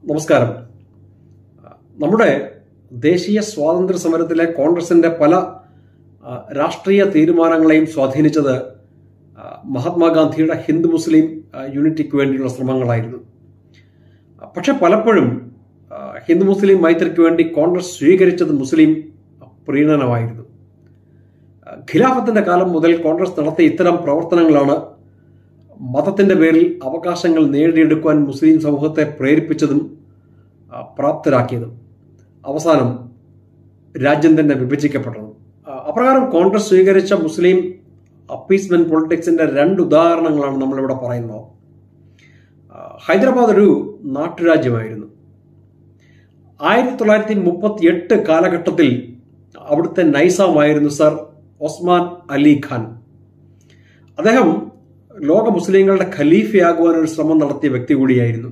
നമസ്കാരം നമ്മുടെ ദേശീയ സ്വാതന്ത്ര്യ സമരത്തിലെ കോൺഗ്രസിന്റെ പല ആ, രാഷ്ട്രീയ തീരുമാനങ്ങളെയും സ്വാധീനിച്ചത് ആ, മഹാത്മാഗാന്ധിയുടെ ഹിന്ദു മുസ്ലിം ആ, യൂണിറ്റിക്ക് വേണ്ടിയുള്ള ശ്രമങ്ങളായിരുന്നു ആ, പക്ഷെ പലപ്പോഴും ആ, ഹിന്ദു മുസ്ലിം മൈത്രിക്ക് വേണ്ടി കോൺഗ്രസ് സ്വീകരിച്ചത് മുസ്ലിം പ്രീണനമായിരുന്നു ആ, ഖിലാഫത്തിന്റെ കാലം മുതൽ കോൺഗ്രസ് നടത്തിയ ഇത്തരം പ്രവർത്തനങ്ങളാണ് മതത്തിന്റെ പേരിൽ അവകാശങ്ങൾ നേടിയെടുക്കുവാൻ മുസ്ലിം സമൂഹത്തെ പ്രേരിപ്പിച്ചതും ആ, പ്രാപ്തരാക്കിയതും അവസാനം രാജ്യം തന്നെ വിഭജിക്കപ്പെട്ടതും ആ, അപ്രകാരം കോൺഗ്രസ് സ്വീകരിച്ച മുസ്ലിം അപ്പീസ്മെന്റ് പൊളിറ്റിക്സിന്റെ രണ്ട് ഉദാഹരണങ്ങളാണ് നമ്മളിവിടെ പറയുന്നത് ആ, ഹൈദരാബാദ് ഒരു നാട്ടുരാജ്യമായിരുന്നു ആയിരത്തി തൊള്ളായിരത്തി മുപ്പത്തി എട്ട് കാലഘട്ടത്തിൽ അവിടുത്തെ നൈസാമായിരുന്നു സർ ഒസ്മാൻ അലി ഖാൻ അദ്ദേഹം ലോക മുസ്ലിങ്ങളുടെ ഖലീഫയാകുവാൻ ഒരു ശ്രമം നടത്തിയ വ്യക്തി കൂടിയായിരുന്നു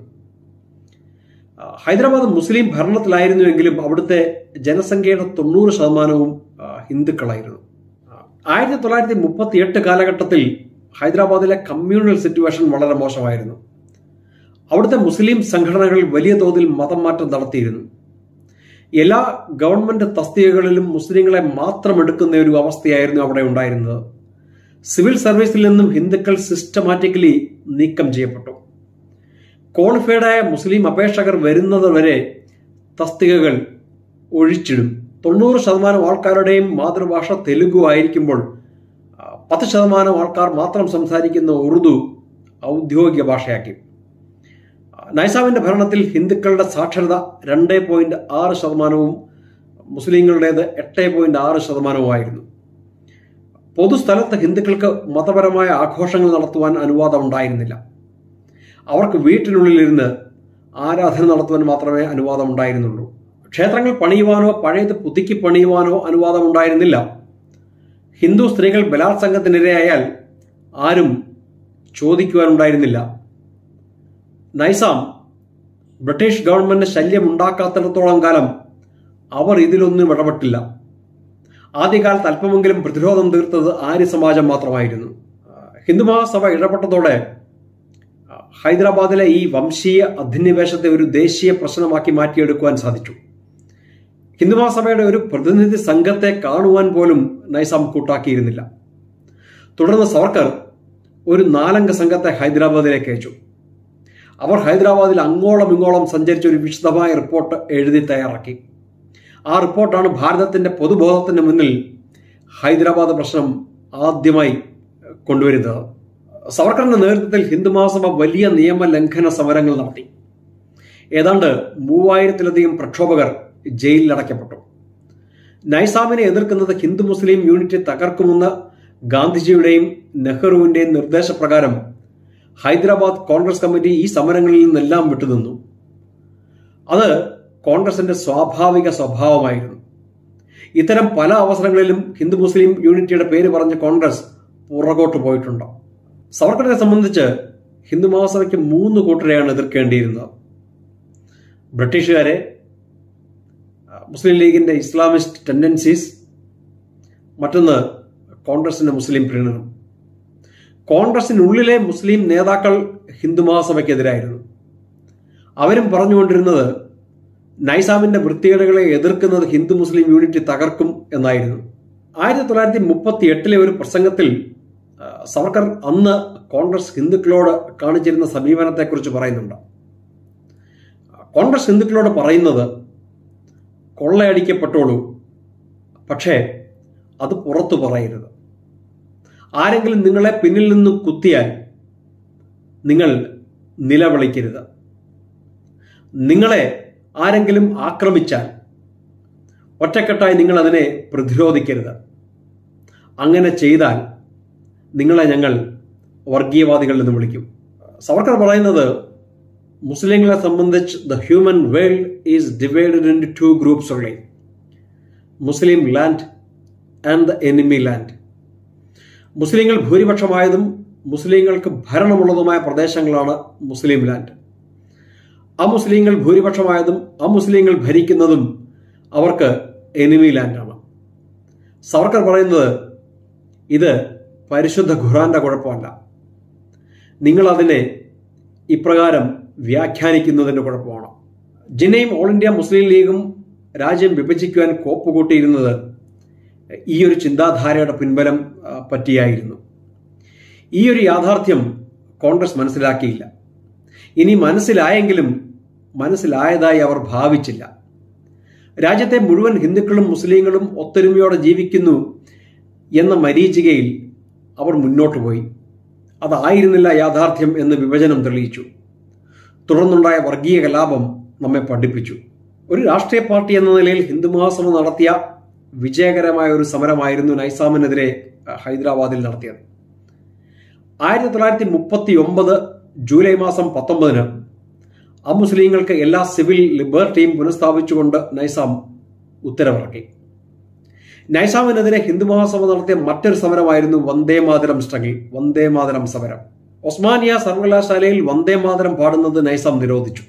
ആ, ഹൈദരാബാദ് മുസ്ലിം ഭരണത്തിലായിരുന്നുവെങ്കിലും അവിടുത്തെ ജനസംഖ്യയുടെ തൊണ്ണൂറ് ശതമാനവും ആ, ഹിന്ദുക്കളായിരുന്നു ആ, ആയിരത്തി തൊള്ളായിരത്തി മുപ്പത്തി എട്ട് കാലഘട്ടത്തിൽ ഹൈദരാബാദിലെ കമ്മ്യൂണൽ സിറ്റുവേഷൻ വളരെ മോശമായിരുന്നു അവിടുത്തെ മുസ്ലിം സംഘടനകൾ വലിയ തോതിൽ മതം മാറ്റം നടത്തിയിരുന്നു എല്ലാ ഗവൺമെന്റ് തസ്തികകളിലും മുസ്ലിങ്ങളെ മാത്രം എടുക്കുന്ന ഒരു അവസ്ഥയായിരുന്നു അവിടെ ഉണ്ടായിരുന്നത് സിവിൽ സർവീസിൽ നിന്നും ഹിന്ദുക്കൾ സിസ്റ്റമാറ്റിക്കലി നീക്കം ചെയ്യപ്പെട്ടു ക്വാളിഫൈഡായ മുസ്ലിം അപേക്ഷകർ വരുന്നത് വരെ തസ്തികകൾ ഒഴിച്ചിടും തൊണ്ണൂറ് ശതമാനം ആൾക്കാരുടെയും മാതൃഭാഷ തെലുഗു ആയിരിക്കുമ്പോൾ ആ, പത്ത് ശതമാനം ആൾക്കാർ മാത്രം സംസാരിക്കുന്ന ഉറുദു ഔദ്യോഗിക ഭാഷയാക്കി ആ, നൈസാമിന്റെ ഭരണത്തിൽ ഹിന്ദുക്കളുടെ സാക്ഷരത രണ്ട് പോയിന്റ് ആറ് ശതമാനവും മുസ്ലിങ്ങളുടേത് എട്ട് പോയിന്റ് ആറ് ശതമാനവുമായിരുന്നു പൊതുസ്ഥലത്ത് ഹിന്ദുക്കൾക്ക് മതപരമായ ആഘോഷങ്ങൾ നടത്തുവാൻ അനുവാദം ഉണ്ടായിരുന്നില്ല അവർക്ക് വീട്ടിനുള്ളിലിരുന്ന് ആരാധന നടത്തുവാൻ മാത്രമേ അനുവാദം ഉണ്ടായിരുന്നുള്ളൂ ക്ഷേത്രങ്ങൾ പണിയുവാനോ പഴയത് പുതുക്കി പണിയുവാനോ അനുവാദം ഉണ്ടായിരുന്നില്ല ഹിന്ദു സ്ത്രീകൾ ബലാത്സംഗത്തിനിരയായാൽ ആരും ചോദിക്കുവാനുണ്ടായിരുന്നില്ല നൈസാം ബ്രിട്ടീഷ് ഗവൺമെന്റ് ശല്യം ഉണ്ടാക്കാത്തിടത്തോളം കാലം അവർ ഇതിലൊന്നും ഇടപെട്ടില്ല ആദ്യകാലത്ത് അല്പമെങ്കിലും പ്രതിരോധം തീർത്തത് ആര്യ സമാജം മാത്രമായിരുന്നു ആ, ഹിന്ദു മഹാസഭ ഇടപെട്ടതോടെ ആ, ഹൈദരാബാദിലെ ഈ വംശീയ അധിനിവേശത്തെ ഒരു ദേശീയ പ്രശ്നമാക്കി മാറ്റിയെടുക്കുവാൻ സാധിച്ചു ഹിന്ദു മഹാസഭയുടെ ഒരു പ്രതിനിധി സംഘത്തെ കാണുവാൻ പോലും നൈസാം കൂട്ടാക്കിയിരുന്നില്ല തുടർന്ന് സവർക്കർ ഒരു നാലംഗ സംഘത്തെ ഹൈദരാബാദിലേക്ക് അയച്ചു അവർ ഹൈദരാബാദിൽ അങ്ങോളം ഇങ്ങോളം സഞ്ചരിച്ച ഒരു വിശദമായ റിപ്പോർട്ട് എഴുതി തയ്യാറാക്കി ആ റിപ്പോർട്ടാണ് ഭാരതത്തിന്റെ പൊതുബോധത്തിന് മുന്നിൽ ഹൈദരാബാദ് പ്രശ്നം ആദ്യമായി കൊണ്ടുവരുന്നത് സവർക്കറിന്റെ നേതൃത്വത്തിൽ ഹിന്ദു മഹാസഭ വലിയ നിയമ ലംഘന സമരങ്ങൾ നടത്തി ഏതാണ്ട് മൂവായിരത്തിലധികം പ്രക്ഷോഭകർ ജയിലിൽ അടയ്ക്കപ്പെട്ടു നൈസാമിനെ എതിർക്കുന്നത് ഹിന്ദു മുസ്ലിം യൂണിറ്റ് തകർക്കുമെന്ന് ഗാന്ധിജിയുടെയും നെഹ്റുവിന്റെയും നിർദ്ദേശപ്രകാരം ഹൈദരാബാദ് കോൺഗ്രസ് കമ്മിറ്റി ഈ സമരങ്ങളിൽ നിന്നെല്ലാം വിട്ടുനിന്നു അത് കോൺഗ്രസിന്റെ സ്വാഭാവിക സ്വഭാവമായിരുന്നു ഇത്തരം പല അവസരങ്ങളിലും ഹിന്ദു മുസ്ലിം യൂണിറ്റിയുടെ പേര് പറഞ്ഞ് കോൺഗ്രസ് പുറകോട്ട് പോയിട്ടുണ്ട് സവർക്കറെ സംബന്ധിച്ച് ഹിന്ദു മഹാസഭയ്ക്ക് മൂന്ന് കൂട്ടരെയാണ് എതിർക്കേണ്ടിയിരുന്നത് ബ്രിട്ടീഷുകാരെ ആ, മുസ്ലിം ലീഗിന്റെ ഇസ്ലാമിസ്റ്റ് ടെൻഡൻസീസ് മറ്റൊന്ന് കോൺഗ്രസിന്റെ മുസ്ലിം പ്രീണനം കോൺഗ്രസിനുള്ളിലെ മുസ്ലിം നേതാക്കൾ ഹിന്ദു മഹാസഭയ്ക്കെതിരായിരുന്നു അവരും പറഞ്ഞുകൊണ്ടിരുന്നത് നൈസാമിന്റെ വൃത്തികേടുകളെ എതിർക്കുന്നത് ഹിന്ദു മുസ്ലിം യൂണിറ്റ് തകർക്കും എന്നായിരുന്നു ആയിരത്തി തൊള്ളായിരത്തി മുപ്പത്തി എട്ടിലെ ഒരു പ്രസംഗത്തിൽ ആ, സവർക്കർ അന്ന് കോൺഗ്രസ് ഹിന്ദുക്കളോട് കാണിച്ചിരുന്ന സമീപനത്തെക്കുറിച്ച് പറയുന്നുണ്ട് കോൺഗ്രസ് ഹിന്ദുക്കളോട് പറയുന്നത് കൊള്ളയടിക്കപ്പെട്ടോളൂ പക്ഷേ അത് പുറത്തു പറയരുത് ആരെങ്കിലും നിങ്ങളെ പിന്നിൽ നിന്ന് കുത്തിയാൽ നിങ്ങൾ നിലവിളിക്കരുത് നിങ്ങളെ ആരെങ്കിലും ആക്രമിച്ചാൽ ഒറ്റക്കെട്ടായി നിങ്ങൾ അതിനെ പ്രതിരോധിക്കരുത് അങ്ങനെ ചെയ്താൽ നിങ്ങളെ ഞങ്ങൾ വർഗീയവാദികൾ എന്ന് വിളിക്കും സവർക്കർ പറയുന്നത് മുസ്ലിങ്ങളെ സംബന്ധിച്ച് the human world is divided in two groups ഉള്ളി Muslim land and the enemy land മുസ്ലിങ്ങൾ ഭൂരിപക്ഷമായതും മുസ്ലിങ്ങൾക്ക് ഭരണമുള്ളതുമായ പ്രദേശങ്ങളാണ് മുസ്ലിം ലാൻഡ് അമുസ്ലിങ്ങൾ ഭൂരിപക്ഷമായതും അമുസ്ലിങ്ങൾ ഭരിക്കുന്നതും അവർക്ക് എനിമി ലാൻഡാണ് സവർക്കർ പറയുന്നത് ഇത് പരിശുദ്ധ ഖുറാന്റെ കുഴപ്പമല്ല നിങ്ങൾ അതിനെ ഇപ്രകാരം വ്യാഖ്യാനിക്കുന്നതിന്റെ കുഴപ്പമാണ് ജിന്നയും ഓൾ ഇന്ത്യ മുസ്ലിം ലീഗും രാജ്യം വിഭജിക്കുവാൻ കോപ്പുകൂട്ടിയിരുന്നത് ഈ ഒരു ചിന്താധാരയുടെ പിൻബലം ആ, പറ്റിയായിരുന്നു ഈ ഒരു യാഥാർത്ഥ്യം കോൺഗ്രസ് മനസ്സിലാക്കിയില്ല ഇനി മനസ്സിലായെങ്കിലും മനസ്സിലായതായി അവർ ഭാവിച്ചില്ല രാജ്യത്തെ മുഴുവൻ ഹിന്ദുക്കളും മുസ്ലിങ്ങളും ഒത്തൊരുമയോടെ ജീവിക്കുന്നു എന്ന മരീചികയിൽ അവർ മുന്നോട്ട് പോയി അതായിരുന്നില്ല യാഥാർത്ഥ്യം എന്ന് വിഭജനം തെളിയിച്ചു തുടർന്നുണ്ടായ വർഗീയ കലാപം നമ്മെ പഠിപ്പിച്ചു ഒരു രാഷ്ട്രീയ പാർട്ടി എന്ന നിലയിൽ ഹിന്ദു മഹാസഭ നടത്തിയ വിജയകരമായ ഒരു സമരമായിരുന്നു നൈസാമിനെതിരെ അഹ്, ഹൈദരാബാദിൽ നടത്തിയത് ആയിരത്തി തൊള്ളായിരത്തി മുപ്പത്തി ഒമ്പത് ജൂലൈ മാസം പത്തൊമ്പതിന് അമുസ്ലിങ്ങൾക്ക് എല്ലാ സിവിൽ ലിബർട്ടിയും പുനഃസ്ഥാപിച്ചുകൊണ്ട് നൈസാം ഉത്തരവിറക്കി നൈസാമിനെതിരെ ഹിന്ദു മഹാസഭ നടത്തിയ മറ്റൊരു സമരമായിരുന്നു വന്ദേ മാതരം സ്ട്രഗിൾ വന്ദേ മാതരം സമരം ഒസ്മാനിയ സർവകലാശാലയിൽ വന്ദേ മാതരം പാടുന്നത് നൈസാം നിരോധിച്ചു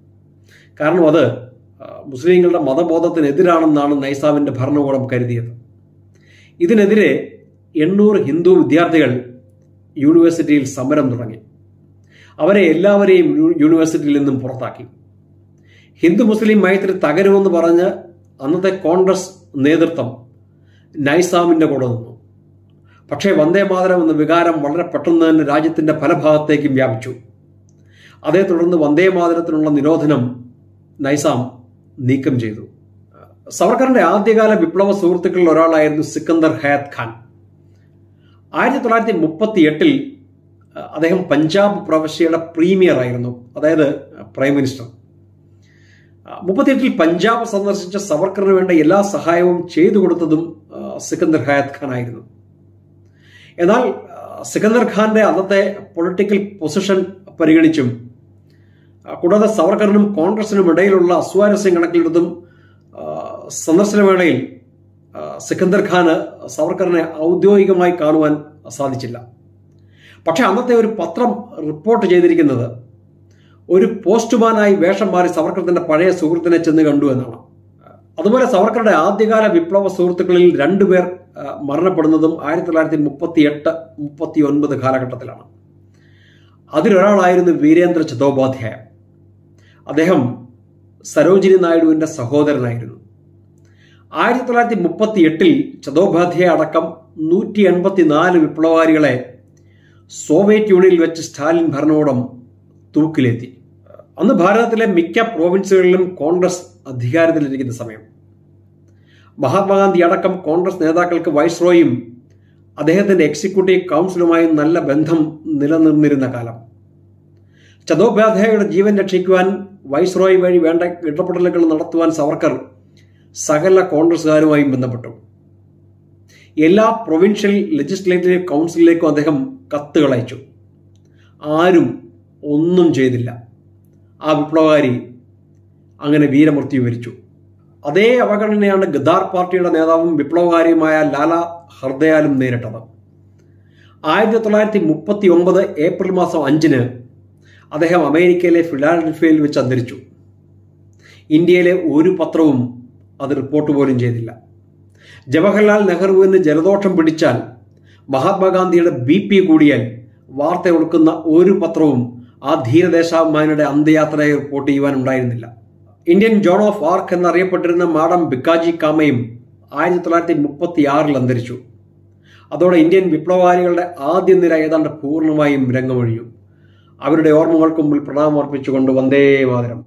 കാരണം അത് ആ, മുസ്ലിങ്ങളുടെ മതബോധത്തിനെതിരാണെന്നാണ് നൈസാമിന്റെ ഭരണകൂടം കരുതിയത് ഇതിനെതിരെ എണ്ണൂറ് ഹിന്ദു വിദ്യാർത്ഥികൾ യൂണിവേഴ്സിറ്റിയിൽ സമരം തുടങ്ങി അവരെ എല്ലാവരെയും യു- യൂണിവേഴ്സിറ്റിയിൽ നിന്നും പുറത്താക്കി ഹിന്ദു മുസ്ലിം മൈത്രി തകരുമെന്ന് പറഞ്ഞ് അന്നത്തെ കോൺഗ്രസ് നേതൃത്വം നൈസാമിന്റെ കൂടെ നിന്നു പക്ഷേ വന്ദേ മാതരം എന്ന വികാരം വളരെ പെട്ടെന്ന് തന്നെ രാജ്യത്തിന്റെ പല ഭാഗത്തേക്കും വ്യാപിച്ചു അതേ തുടർന്ന് വന്ദേ മാതരത്തിനുള്ള നിരോധനം നൈസാം നീക്കം ചെയ്തു സവർക്കറിന്റെ ആദ്യകാല വിപ്ലവ സുഹൃത്തുക്കളിൽ ഒരാളായിരുന്നു സിക്കന്ദർ ഹയാത്ത് ഖാൻ ആയിരത്തി തൊള്ളായിരത്തി മുപ്പത്തി എട്ടിൽ അദ്ദേഹം പഞ്ചാബ് പ്രവിശ്യയുടെ പ്രീമിയർ ആയിരുന്നു അതായത് പ്രൈം മിനിസ്റ്റർ മുപ്പത്തിയെട്ടിൽ പഞ്ചാബ് സന്ദർശിച്ച സവർക്കറിന് വേണ്ട എല്ലാ സഹായവും ചെയ്തു കൊടുത്തതും ആ, സിക്കന്ദർ ഹയാത്ത് ഖാൻ ആയിരുന്നു എന്നാൽ ആ, സിക്കന്ദർ ഖാന്റെ അന്നത്തെ പൊളിറ്റിക്കൽ പൊസിഷൻ പരിഗണിച്ചും ആ, കൂടാതെ സവർക്കറിനും കോൺഗ്രസിനും ഇടയിലുള്ള അസ്വാരസ്യം കണക്കിലെടുത്തും ആ, സന്ദർശന വേളയിൽ ആ, സിക്കന്ദർ ഖാന് സവർക്കറിനെ ഔദ്യോഗികമായി കാണുവാൻ സാധിച്ചില്ല പക്ഷെ അന്നത്തെ ഒരു പത്രം റിപ്പോർട്ട് ചെയ്തിരിക്കുന്നത് ഒരു പോസ്റ്റ്മാനായി വേഷം മാറി സവർക്കർ തന്റെ പഴയ സുഹൃത്തിനെ ചെന്ന് കണ്ടു എന്നാണ് അതുപോലെ സവർക്കറുടെ ആദ്യകാല വിപ്ലവ സുഹൃത്തുക്കളിൽ രണ്ടുപേർ ആ, മരണപ്പെടുന്നതും ആയിരത്തി തൊള്ളായിരത്തി മുപ്പത്തി എട്ട് മുപ്പത്തി ഒൻപത് കാലഘട്ടത്തിലാണ് അതിലൊരാളായിരുന്നു വീരേന്ദ്ര ചതോപാധ്യായ അദ്ദേഹം സരോജിനി നായിഡുവിന്റെ സഹോദരനായിരുന്നു ആയിരത്തി തൊള്ളായിരത്തി മുപ്പത്തി എട്ടിൽ ചതോപാധ്യായ അടക്കം നൂറ്റി എൺപത്തിനാല് വിപ്ലവകാരികളെ സോവിയറ്റ് യൂണിയനിൽ വെച്ച് സ്റ്റാലിൻ ഭരണകൂടം തൂക്കിലെത്തി അന്ന് ഭാരതത്തിലെ മിക്ക പ്രോവിൻസുകളിലും കോൺഗ്രസ് അധികാരത്തിലിരിക്കുന്ന സമയം മഹാത്മാഗാന്ധി അടക്കം കോൺഗ്രസ് നേതാക്കൾക്ക് വൈസ്രോയും അദ്ദേഹത്തിന്റെ എക്സിക്യൂട്ടീവ് കൗൺസിലുമായും നല്ല ബന്ധം നിലനിന്നിരുന്ന കാലം ചതോപാധ്യായയുടെ ജീവൻ രക്ഷിക്കുവാൻ വൈസ്രോയി വഴി വേണ്ട ഇടപെടലുകൾ നടത്തുവാൻ സവർക്കർ സകല കോൺഗ്രസുകാരുമായും ബന്ധപ്പെട്ടു എല്ലാ പ്രൊവിൻഷ്യൽ ലെജിസ്ലേറ്റീവ് കൗൺസിലിലേക്കും അദ്ദേഹം കത്തുകൾ അയച്ചു ആരും ഒന്നും ചെയ്തില്ല ആ വിപ്ലവകാരി അങ്ങനെ വീരമൃത്യു വരിച്ചു അതേ അവഗണനയാണ് ഗദാർ പാർട്ടിയുടെ നേതാവും വിപ്ലവകാരിയുമായ ലാല ഹർദയാലും നേരിട്ടത് ആയിരത്തി തൊള്ളായിരത്തി മുപ്പത്തി ഒമ്പത് ഏപ്രിൽ മാസം അഞ്ചിന് അദ്ദേഹം അമേരിക്കയിലെ ഫിലാഡൽഫിയയിൽ വെച്ച് അന്തരിച്ചു ഇന്ത്യയിലെ ഒരു പത്രവും അത് റിപ്പോർട്ട് പോലും ചെയ്തില്ല ജവഹർലാൽ നെഹ്റുവിന് ജലദോഷം പിടിച്ചാൽ മഹാത്മാഗാന്ധിയുടെ ബി പി കൂടിയാൽ വാർത്ത കൊടുക്കുന്ന ഒരു പത്രവും ആ ധീരദേശാഭിമാനിയുടെ അന്ത്യയാത്രയെ റിപ്പോർട്ട് ചെയ്യുവാൻ ഉണ്ടായിരുന്നില്ല ഇന്ത്യൻ ജോൺ ഓഫ് ആർക്ക് എന്നറിയപ്പെട്ടിരുന്ന മാഡം ബിക്കാജി കാമയും ആയിരത്തി തൊള്ളായിരത്തി മുപ്പത്തി ആറിൽ അന്തരിച്ചു അതോടെ ഇന്ത്യൻ വിപ്ലവകാരികളുടെ ആദ്യ നിര ഏതാണ്ട് പൂർണ്ണമായും രംഗമൊഴിഞ്ഞു അവരുടെ ഓർമ്മകൾക്ക് മുമ്പിൽ പ്രണാമം അർപ്പിച്ചുകൊണ്ട് വന്ദേ മാതരം